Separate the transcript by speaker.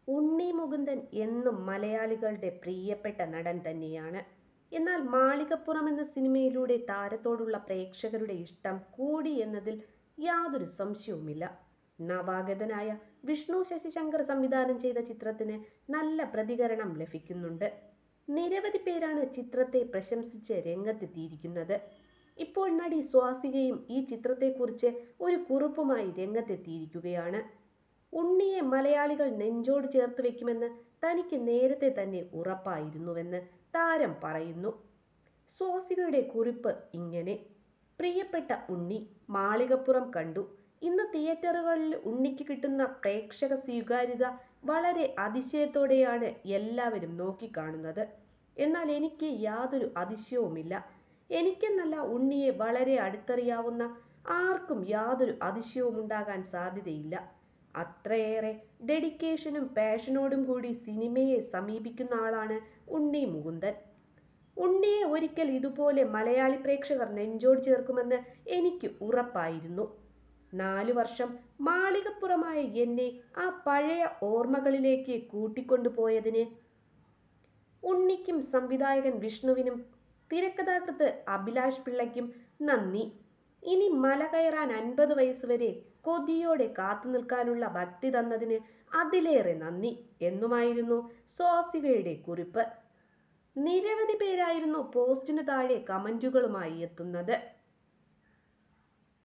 Speaker 1: ഉണ്ണി മുകുന്ദൻ എന്നും മലയാളികളുടെ പ്രിയപ്പെട്ട നടൻ തന്നെയാണ് എന്നാൽ മാളികപ്പുറം എന്ന സിനിമയിലൂടെ താരത്തോടുള്ള പ്രേക്ഷകരുടെ ഇഷ്ടം കൂടി എന്നതിൽ യാതൊരു സംശയവുമില്ല നവാഗതനായ വിഷ്ണു ശശിശങ്കർ സംവിധാനം ചെയ്ത ചിത്രത്തിന് നല്ല പ്രതികരണം ലഭിക്കുന്നുണ്ട് നിരവധി പേരാണ് ചിത്രത്തെ പ്രശംസിച്ച് രംഗത്തെത്തിയിരിക്കുന്നത് ഇപ്പോൾ നടി സ്വാസികയും ഈ ചിത്രത്തെക്കുറിച്ച് ഒരു കുറിപ്പുമായി രംഗത്തെത്തിയിരിക്കുകയാണ് ഉണ്ണിയെ മലയാളികൾ നെഞ്ചോട് ചേർത്ത് വെക്കുമെന്ന് തനിക്ക് നേരത്തെ തന്നെ ഉറപ്പായിരുന്നുവെന്ന് താരം പറയുന്നു സ്വാസികയുടെ കുറിപ്പ് ഇങ്ങനെ പ്രിയപ്പെട്ട ഉണ്ണി മാളികപ്പുറം കണ്ടു ഇന്ന് തിയേറ്ററുകളിൽ ഉണ്ണിക്ക് കിട്ടുന്ന പ്രേക്ഷക സ്വീകാര്യത വളരെ അതിശയത്തോടെയാണ് എല്ലാവരും നോക്കിക്കാണുന്നത് എന്നാൽ എനിക്ക് യാതൊരു അതിശയവുമില്ല എനിക്കെന്നല്ല ഉണ്ണിയെ വളരെ അടുത്തറിയാവുന്ന ആർക്കും യാതൊരു അതിശയവും ഉണ്ടാകാൻ സാധ്യതയില്ല അത്രയേറെ ഡെഡിക്കേഷനും പാഷനോടും കൂടി സിനിമയെ സമീപിക്കുന്ന ആളാണ് ഉണ്ണി മുകുന്ദൻ ഉണ്ണിയെ ഒരിക്കൽ ഇതുപോലെ മലയാളി പ്രേക്ഷകർ നെഞ്ചോട് ചേർക്കുമെന്ന് എനിക്ക് ഉറപ്പായിരുന്നു നാലു വർഷം മാളികപ്പുറമായ എന്നെ ആ പഴയ ഓർമ്മകളിലേക്ക് കൂട്ടിക്കൊണ്ടുപോയതിന് ഉണ്ണിക്കും സംവിധായകൻ വിഷ്ണുവിനും തിരക്കഥാകൃത്ത് അഭിലാഷ് പിള്ളയ്ക്കും നന്ദി ഇനി മല കയറാൻ അൻപത് വയസ്സ് വരെ കൊതിയോടെ കാത്തു നിൽക്കാനുള്ള ഭക്തി തന്നതിന് അതിലേറെ നന്ദി എന്നുമായിരുന്നു സ്വാസികയുടെ കുറിപ്പ് നിരവധി പേരായിരുന്നു പോസ്റ്റിനു താഴെ കമന്റുകളുമായി എത്തുന്നത്